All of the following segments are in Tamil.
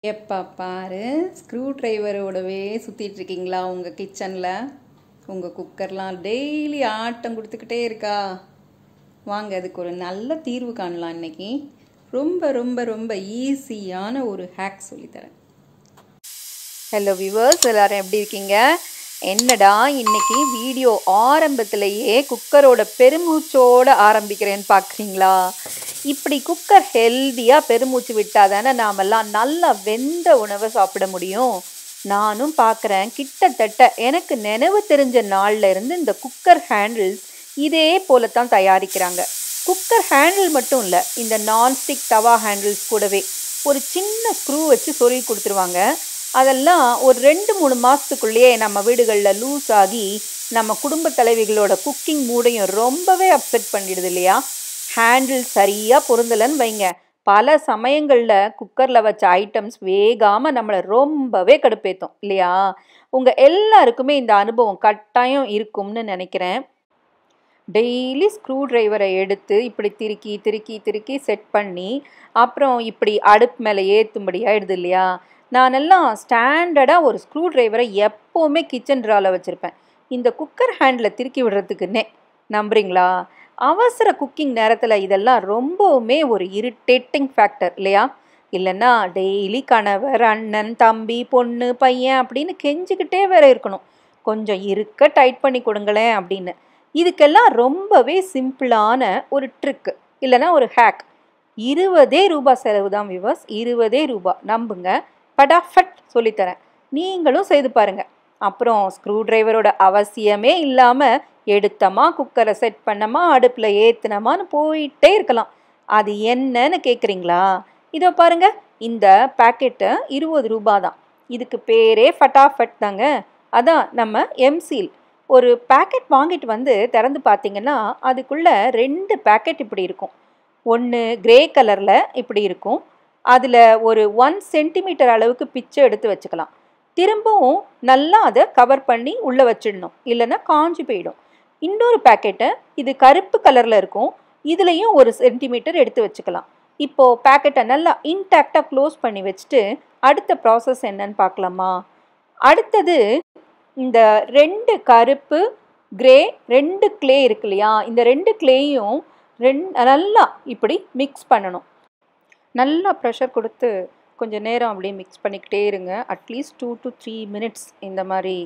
எப்போ பாரு ஸ்க்ரூ டிரைவரோடவே சுற்றிட்டு இருக்கீங்களா உங்கள் கிச்சனில் உங்கள் குக்கர்லாம் டெய்லி ஆட்டம் கொடுத்துக்கிட்டே இருக்கா வாங்க அதுக்கு ஒரு நல்ல தீர்வு காணலாம் இன்னைக்கு ரொம்ப ரொம்ப ரொம்ப ஈஸியான ஒரு ஹேக் சொல்லித்தரேன் ஹலோ விவர்ஸ் எல்லாரும் எப்படி இருக்கீங்க என்னடா இன்னைக்கு வீடியோ ஆரம்பத்திலேயே குக்கரோட பெருமூச்சோட ஆரம்பிக்கிறேன்னு பார்க்குறீங்களா இப்படி குக்கர் ஹெல்த்தியாக பெருமூச்சு விட்டால் தானே நாமெல்லாம் நல்லா வெந்த உணவை சாப்பிட முடியும் நானும் பார்க்குறேன் கிட்டத்தட்ட எனக்கு நினைவு தெரிஞ்ச நாள்ல இருந்து இந்த குக்கர் ஹேண்டில்ஸ் இதே போல தான் தயாரிக்கிறாங்க குக்கர் ஹேண்டில் மட்டும் இல்லை இந்த நான்ஸ்டிக் தவா ஹேண்டில்ஸ் கூடவே ஒரு சின்ன ஸ்க்ரூ வச்சு சொருகி கொடுத்துருவாங்க அதெல்லாம் ஒரு ரெண்டு மூணு மாதத்துக்குள்ளேயே நம்ம வீடுகளில் லூஸ் ஆகி நம்ம குடும்ப தலைவிகளோட குக்கிங் மூடையும் ரொம்பவே அப்செட் பண்ணிடுது இல்லையா ஹேண்டில் சரியாக பொருந்தலைன்னு வைங்க பல சமயங்களில் குக்கரில் வச்ச ஐட்டம்ஸ் வேகாமல் நம்மளை ரொம்பவே கடுப்பேற்றும் இல்லையா உங்கள் எல்லாருக்குமே இந்த அனுபவம் கட்டாயம் இருக்கும்னு நினைக்கிறேன் டெய்லி ஸ்க்ரூ டிரைவரை எடுத்து இப்படி திருக்கி திருக்கி திருக்கி செட் பண்ணி அப்புறம் இப்படி அடுப்பு மேலே ஏற்றும்படி ஆயிடுது இல்லையா நானெல்லாம் ஸ்டாண்டர்டாக ஒரு ஸ்க்ரூ டிரைவரை எப்போவுமே கிச்சன் ட்ராவில் வச்சுருப்பேன் இந்த குக்கர் ஹேண்டில் திருக்கி விடுறதுக்குன்னே நம்புறீங்களா அவசர குக்கிங் நேரத்தில் இதெல்லாம் ரொம்பவுமே ஒரு இரிட்டேட்டிங் ஃபேக்டர் இல்லையா இல்லைன்னா டெய்லி கணவர் அண்ணன் தம்பி பொண்ணு பையன் அப்படின்னு கெஞ்சிக்கிட்டே வேற இருக்கணும் கொஞ்சம் இருக்க டைட் பண்ணி கொடுங்களேன் அப்படின்னு இதுக்கெல்லாம் ரொம்பவே சிம்பிளான ஒரு ட்ரிக்கு இல்லைன்னா ஒரு ஹேக் இருபதே ரூபா செலவு தான் விவர்ஸ் இருபதே ரூபா நம்புங்க படாஃபட் சொல்லித்தரேன் நீங்களும் செய்து பாருங்க அப்புறம் ஸ்க்ரூ டிரைவரோட அவசியமே இல்லாமல் எடுத்தமா குக்கரை செட் பண்ணமா அடுப்பில் ஏற்றுனமான்னு போயிட்டே இருக்கலாம் அது என்னன்னு கேட்குறீங்களா இதோ பாருங்க இந்த பேக்கெட்டு இருபது ரூபா தான் இதுக்கு பேரே ஃபட்டாஃபட் தாங்க அதான் நம்ம எம்சீல் ஒரு பேக்கெட் வாங்கிட்டு வந்து திறந்து பார்த்தீங்கன்னா அதுக்குள்ளே ரெண்டு பேக்கெட் இப்படி இருக்கும் ஒன்று கிரே கலரில் இப்படி இருக்கும் அதில் ஒரு ஒன் சென்டிமீட்டர் அளவுக்கு பிச்சை எடுத்து வச்சுக்கலாம் திரும்பவும் நல்லா அதை கவர் பண்ணி உள்ளே வச்சிடணும் இல்லைன்னா காஞ்சி போயிடும் இன்னொரு பேக்கெட்டை இது கருப்பு கலரில் இருக்கும் இதுலேயும் ஒரு சென்டிமீட்டர் எடுத்து வச்சுக்கலாம் இப்போது பேக்கெட்டை நல்லா இன்டாக்டாக க்ளோஸ் பண்ணி வச்சுட்டு அடுத்த ப்ராசஸ் என்னன்னு பார்க்கலாமா அடுத்தது இந்த ரெண்டு கருப்பு கிரே ரெண்டு கிளே இருக்கு இல்லையா இந்த ரெண்டு கிளேயும் ரெண் நல்லா இப்படி மிக்ஸ் பண்ணணும் நல்லா ப்ரெஷர் கொடுத்து கொஞ்சம் நேரம் அப்படியே மிக்ஸ் பண்ணிக்கிட்டே இருங்க at least two to three minutes இந்த மாதிரி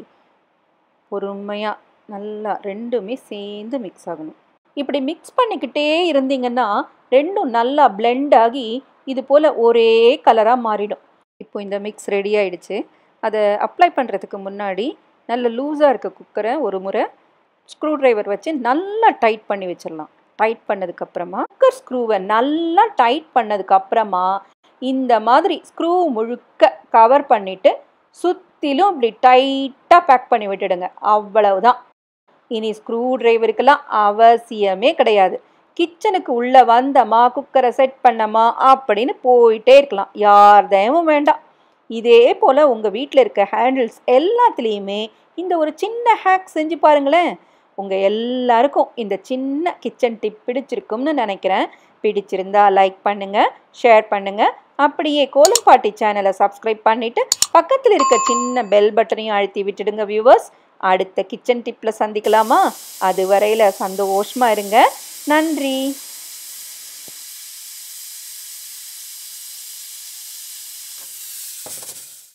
பொறுமையாக நல்லா ரெண்டுமே சேர்ந்து மிக்ஸ் ஆகணும் இப்படி மிக்ஸ் பண்ணிக்கிட்டே இருந்தீங்கன்னா ரெண்டும் நல்லா பிளெண்ட் ஆகி இது போல் ஒரே கலராக மாறிடும் இப்போ இந்த மிக்ஸ் ரெடி ஆயிடுச்சு அதை அப்ளை பண்ணுறதுக்கு முன்னாடி நல்ல லூஸாக இருக்க குக்கரை ஒரு முறை ஸ்க்ரூ டிரைவர் வச்சு நல்லா டைட் பண்ணி வச்சிடலாம் டைட் பண்ணதுக்கப்புறமா குக்கர் ஸ்க்ரூவை நல்லா டைட் பண்ணதுக்கப்புறமா இந்த மாதிரி ஸ்க்ரூ முழுக்க கவர் பண்ணிவிட்டு சுற்றிலும் இப்படி டைட்டாக பேக் பண்ணி விட்டுடுங்க அவ்வளவுதான் இனி ஸ்க்ரூ டிரைவருக்கெல்லாம் அவசியமே கிடையாது கிச்சனுக்கு உள்ளே வந்தமா குக்கரை செட் பண்ணமா அப்படின்னு போயிட்டே இருக்கலாம் யார் தயவும் வேண்டாம் இதே போல் உங்கள் வீட்டில் இருக்க ஹேண்டில்ஸ் எல்லாத்துலேயுமே இந்த ஒரு சின்ன ஹேக் செஞ்சு பாருங்களேன் உங்கள் எல்லாருக்கும் இந்த சின்ன கிச்சன் டிப் பிடிச்சிருக்கும்னு நினைக்கிறேன் பிடிச்சிருந்தா லைக் பண்ணுங்கள் ஷேர் பண்ணுங்கள் அப்படியே கோலம்பாட்டி சேனலை சப்ஸ்கிரைப் பண்ணிவிட்டு பக்கத்தில் இருக்க சின்ன பெல் பட்டனையும் அழுத்தி விட்டுடுங்க வியூவர்ஸ் அடுத்த கிச்சன் டிப்பில் சந்திக்கலாமா அது வரையில் சந்தோஷமாக இருங்க நன்றி